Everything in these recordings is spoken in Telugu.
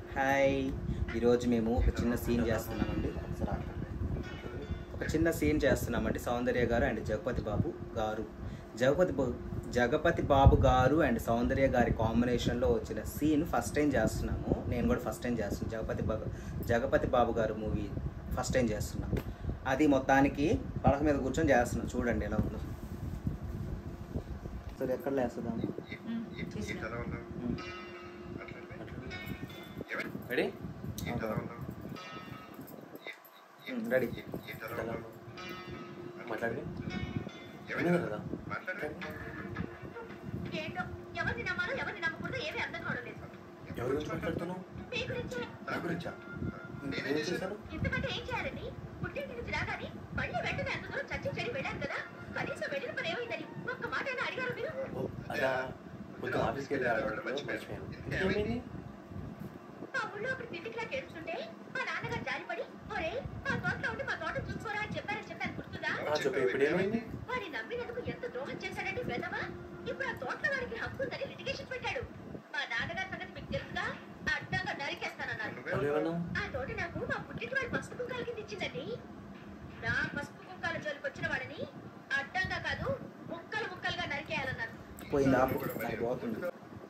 హాయ్ ఈరోజు మేము ఒక చిన్న సీన్ చేస్తున్నామండి ఒకసారి ఆగండి. ఒక చిన్న సీన్ చేస్తున్నామండి సౌందర్య గారు అండ్ జగపతి బాబు గారు జగపతి బా- జగపతి బాబు గారు అండ్ సౌందర్య గారి కాంబినేషన్లో వచ్చిన సీన్ ఫస్ట్ టైం చేస్తున్నాము నేను కూడా ఫస్ట్ టైం చేస్తున్నాను జగపతి బాబు జగపతి బాబు గారు మూవీ ఫస్ట్ టైం చేస్తున్నాము అది మొత్తానికి పడక మీద కూర్చొని చేస్తున్నాం చూడండి ఎలా ఉందో సరే ఎక్కడ లేస్తుందాము రెడీ రెడీ మాట్లాడి వినదు కదా ఏంటో ఎవరిని నమ్మాలో ఎవరిని నమ్మకూడదో ఏమీ అర్థం కావడం లేదు ఎవరి గురించి మాట్లాడుతున్నావు మీ గురించే నా గురించా నేనేం చేశాను ఇంతకంటే ఏం చేయాలండి పుట్టింటి నుంచి రాగానే మళ్ళీ వెంటనే అంత దూరం చచ్చి చెడి వెళ్ళాను కదా కనీసం వెళ్ళిన పని ఏమైందని ఒక్క మాట అయినా అడిగారు మీరు ఓ, అదా పొద్దున ఆఫీస్కి వెళ్ళి ఆడతాను మర్చిపోయాను ఇంకేమైంది మా ఊళ్ళో ఒకటి తిండికిలాకి ఏడుస్తుంటే మా నాన్నగారు జారిపడి ఒరే మా తోటలో ఉండి మా తోట చూసుకోరా అని చెప్పారని చెప్పాను గుర్తుందా ఆ, చెప్పు ఇప్పుడు ఏమైంది వాడి నమ్మినందుకు ఎంత ద్రోహం చేశాడండి వెదవా ఇప్పుడు ఆ తోటలో వాడికి హక్కు ఉందని లిటిగేషన్ పెట్టాడు మా నాన్నగారి సంగతి మీకు తెలుసుగా అడ్డంగా నరికేస్తానన్నారు వాళ్ళు ఏమన్నావు ఆ తోట నాకు మా పుట్టింటి వాడి పసుపు కుంకాల కింద ఇచ్చిందండి నా పసుపు కుంకాల జోలికి వచ్చిన వాడిని అడ్డంగా కాదు ముక్కలు ముక్కలుగా నరికేయాలన్నారు పోయింది ఆపు అది పోతుంది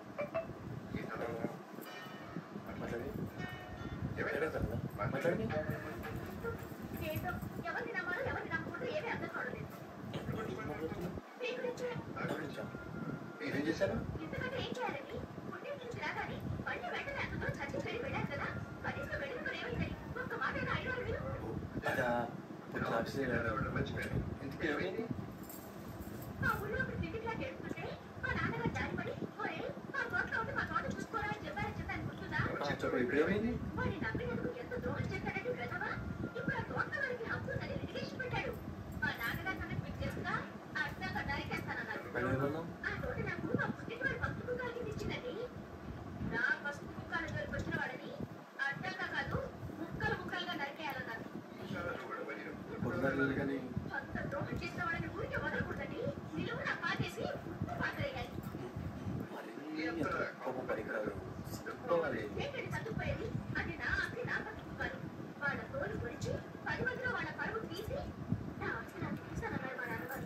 మాట్లాడి ఎవరైనా కదా మాట్లాడి ఏంటో ఎవరిని నమ్మాలో ఎవరిని నమ్మకూడదో ఏమీ అర్థం కావడం లేదు మీ గురించే నా గురించా నేనేం చేశాను ఇంతకంటే ఏం చేయాలండి పుట్టింటి నుంచి రాగానే మళ్ళీ వెంటనే అంత దూరం చచ్చి చెడి వెళ్ళాను కదా కనీసం వెళ్ళిన పని ఏమైందని ఒక్క మాట అయినా అడిగారు మీరు ఓ, అదా పొద్దున ఆఫీస్కి వెళ్ళి ఆడతాను మర్చిపోయాను ఇంతకీ ఏమైంది మా ఊళ్ళో ఒకటి తిండికిలాకి ఏడుస్తుంటే మా నాన్నగారు జారిపడి ఒరే మా తోటలో ఉండి మా తోట చూసుకోరా అని చెప్పారని చెప్పాను గుర్తుందా ఆ, చెప్పు ఇప్పుడు ఏమైంది వాడి నమ్మినందుకు ఎంత ద్రోహం చేశాడంటే వెధవా ఇప్పుడు ఆ తోట వాడికి హక్కు ఉందని లిటిగేషన్ పెట్టాడు మా నాన్నగారి సంగతి మీకు తెలుసుగా అడ్డంగా నరికేస్తానన్నారు వాళ్ళు ఏమన్నావు ఆ తోట నాకు మా పుట్టిన వాడి పసుపు కుక్కలకి ఇచ్చిందండి నా పసుపు కుక్కల జోలికి వచ్చిన వాడిని అడ్డంగా కాదు ముక్కలు ముక్కలుగా నరికేయాలన్నారు పొద్దున కానీ అంత ద్రోహం చేసిన వాడిని ఊరికే వదలకూడదండి నిలువున పాటేసి పాతరేయాలి మరీ అంత కోపం పనికిరాదు సిగ్గుకోవాలి ఏంటండి సర్దుకుపోయేది అది నా ఆస్తి నా పట్టుకున్నారు వాళ్ళ తోలు గురించి పది మందిలో వాళ్ళ పరువు తీసి నా ఆస్తి నాకు తీసానన్నారు మా నాన్నగారు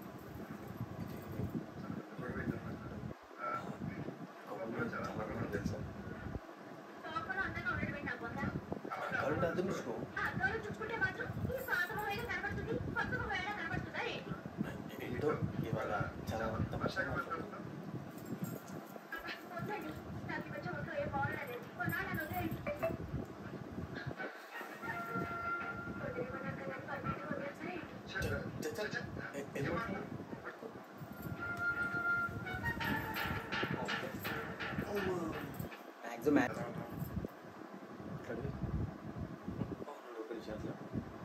కోపం కూడా చాలా మంది తెలుసా తోకలో అందంగా ఉండడం నా బొంద కావాలంటే అర్థం చేసుకో ఆ అద్దంలో చూసుకుంటే మాత్రం ఈ పాత మొహేగా కనబడుతుంది కొత్త మొహేగా కనబడుతుందా ఏంటి ఏంటో ఇవాళ చాలా తమాషాగా మాట్లాడుతున్నావు అబ్బా, వద్దండి నాకు ఈ మధ్య ఒంట్లో ఏం బాగోలేదు కొన్నాళ్ళు నన్ను వదిలేయండి వదిలేయమన్నాను కదా అని పర్మిట్ వదిలేసా ఏంటి చ- చ- చ- ఎ- ఎందుకు? మ్యాక్సిమం మాట్లాడి. అవును, ఒక నిమిషం అట్లా.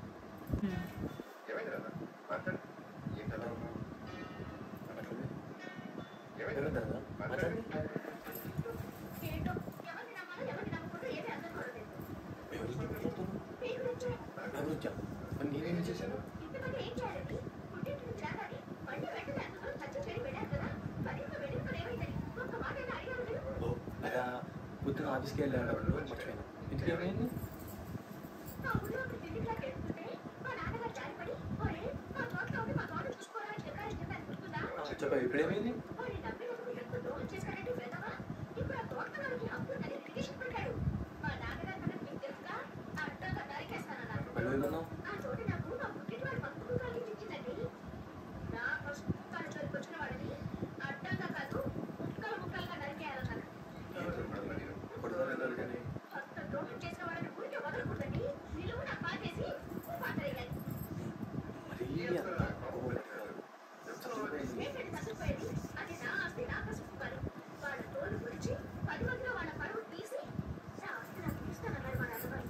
మాట్లాడి. ఏమైంది కదా? మాట్లాడి. ఏంటో ఎవరిని నమ్మాలో ఎవరిని నమ్మకూడదో ఏమీ అర్థం కావట్లేదు ఎవరి గురించి మాట్లాడుతున్నావు? మీ గురించే నా గురించా? మరి నేనేం చేశాను ఇంతమంది ఏం చేయాలండి పుట్టింటి నుంచి రాగానే మళ్ళీ వెంటనే అంత దూరం చచ్చి చెడి వెళ్ళారు కదా కనీసం వెళ్ళిన పని ఏమైందని ఒక్క మాట అయినా అడిగారు మీరు ఓ, అదా పొద్దున ఆఫీస్కి వెళ్ళి ఆడవాళ్ళు మర్చిపోయాను ఇంటికి ఏమైంది మా ఊళ్ళో ఒకటి తిండికిలాకి ఏడుస్తుంటే మా నాన్నగారు జారిపడి ఒరే మా తోటలో ఉండి మా తోట చూసుకోరా అని చెప్పారని చెప్పాను గుర్తుందా ఆ, చెప్పు ఇప్పుడు ఏమైంది వాడి నమ్మినందుకు ఎంత ద్రోహం చేశాడంటే వెధవా ఇప్పుడు ఆ తోట వాడికి హక్కు ఉందని లిటిగేషన్ పెట్టాడు మా నాన్నగారి సంగతి మీకు తెలుసుగా అడ్డంగా నరికేస్తానన్నారు వాళ్ళు ఏమన్నావు ఆ తోట నాకు మా పుట్టిన వాడి పసుపు కుక్కలకి ఇచ్చిందండి నా పసుపు కుక్కల జోలికి వచ్చిన వాడిని అడ్డంగా కాదు ముక్కలు ముక్కలుగా నరికేయాలన్నారు పొద్దున వెళ్ళాలి కానీ అంత ద్రోహం చేసిన వాడిని ఊరికే వదలకూడదండి నిలువున పాటేసి పాతరేయాలి మరీ అంత కోపం పనికిరాదు. చచ్చిపోయింది. ఏంటండి సర్దుకుపోయేది అది నా ఆస్తి నా పసుపు కుక్కలు వాళ్ళ తోలు గురించి పది మందిలో వాళ్ళ పరువు తీసి నా ఆస్తి నాకు ఇస్తానన్నారు మా నాన్నగారు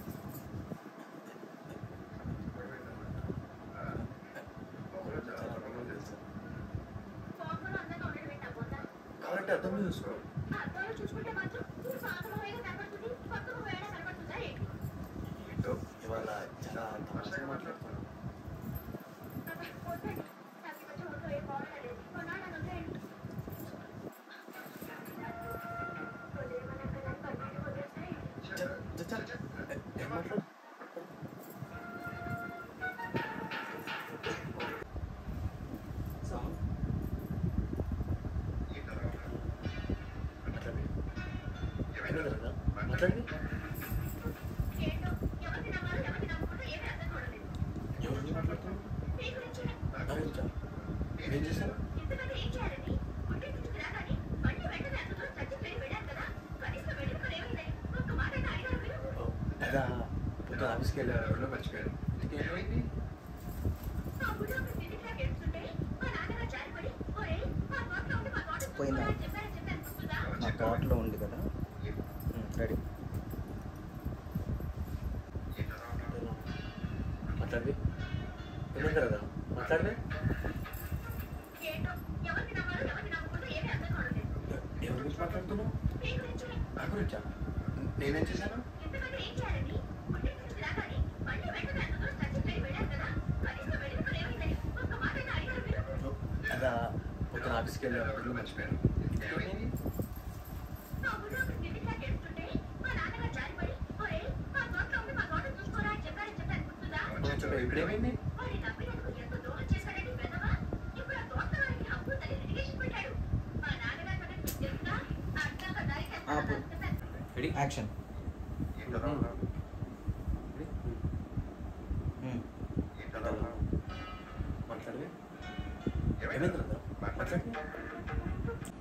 చాలా మంది తెలుసా? కోపంలో అందంగా ఉండడం ఏంటి నా బొంద కావాలంటే అర్థం చేసుకో ఆ అద్దంలో చూసుకుంటే మాత్రం ఈ పాత మొహేగా కనబడుతుంది కొత్త మొహేగా కనబడుతుందా ఏంటి ఏంటో ఇవాళ చాలా తమాషాగా మాట్లాడుతున్నాను అబ్బా, వద్దండి నాకు ఈ మధ్య ఒంట్లో ఏం బాగోలేదు కొన్నాళ్ళు నన్ను వదిలేయండి వదిలేయమన్నాను కదా అని పర్మిట్ వదిలేసా ఏంటి చెప్ చచ్చా ఏం మాట్లాడు సౌండ్ మాట్లాడండి ఏమైంది కదా మాట్లాడండి ఏంటో ఎవరిని నమ్మాలో ఎవరిని నమ్మకూడదో ఏమీ అర్థం కావట్లేదు ఎవరి గురించి మాట్లాడుతున్నావు మీ గురించి నా గురించా ఏం చేశాను ఇంతకంటే ఏం చేయాలని పుట్టింటికి రాగానే మళ్ళీ వెంటనే అంత దూరం చచ్చిపోయి వెళ్ళారు కదా కనీసం వెళ్ళిన పని ఏమైంది ఒక్క మాట అయినా అడిగారు మీరు ఓ, అదా పొద్దున ఆఫీస్కి వెళ్ళాడు మర్చిపోయాను ఇంటికి ఏమైంది ఆ బుడ్డ ఒక తిరిగిలాగా ఏడుస్తుంటే మా నాన్నగారు జారిపడి ఒరేయ్ మా తోటలో ఉండి మా తోట పోయిందా? చూసుకోవాలని చెప్పారని చెప్పాను గుర్తుందా నా తోటలో ఉంది కదా రెడీ మాట్లాడి ఏమైంది కదా మాట్లాడమే ఏంటో ఎవరిని నమ్మాలో ఎవరిని నమ్మకూడదో ఏమీ అర్థం కావట్లేదు ఎవరి గురించి మాట్లాడుతున్నావు మీ గురించి నా గురించా నేనేం చేశాను ఇంతకంటే ఏం చేయాలని పుట్టింటికి రాగానే మళ్ళీ వెంటనే అంత దూరం చచ్చిపోయి వెళ్ళారు కదా కనీసం వెళ్ళిన పని ఏమైంది ఒక్క మాట అయినా అడిగారు మీరు ఓ, అదా పొద్దున ఆఫీస్కి వెళ్ళాడు మర్చిపోయాను ఇంటికి ఏమైంది ఆ బుడ్డ ఒక తిరిగిలాగా ఏడుస్తుంటే మా నాన్నగారు జారిపడి ఒరేయ్ మా తోటలో ఉండి మా తోట చూసుకోరా అని చెప్పారని చెప్పాను గుర్తుందా చెప్పాను ఇప్పుడు ఏమైంది వాడి నమ్మినందుకు ఎంత దూరం చేశాడని వెదవా ఇప్పుడు ఆ తోటవారికి హక్కు తల్లి లిటిగేషన్ పెట్టాడు మా నాన్నగారు పడ్డ మీకు తెలుసా అడ్డంగా దారి ఆపు. రెడీ యాక్షన్ మాట్లాడమే ఏమైంది కదా మాట్లాడి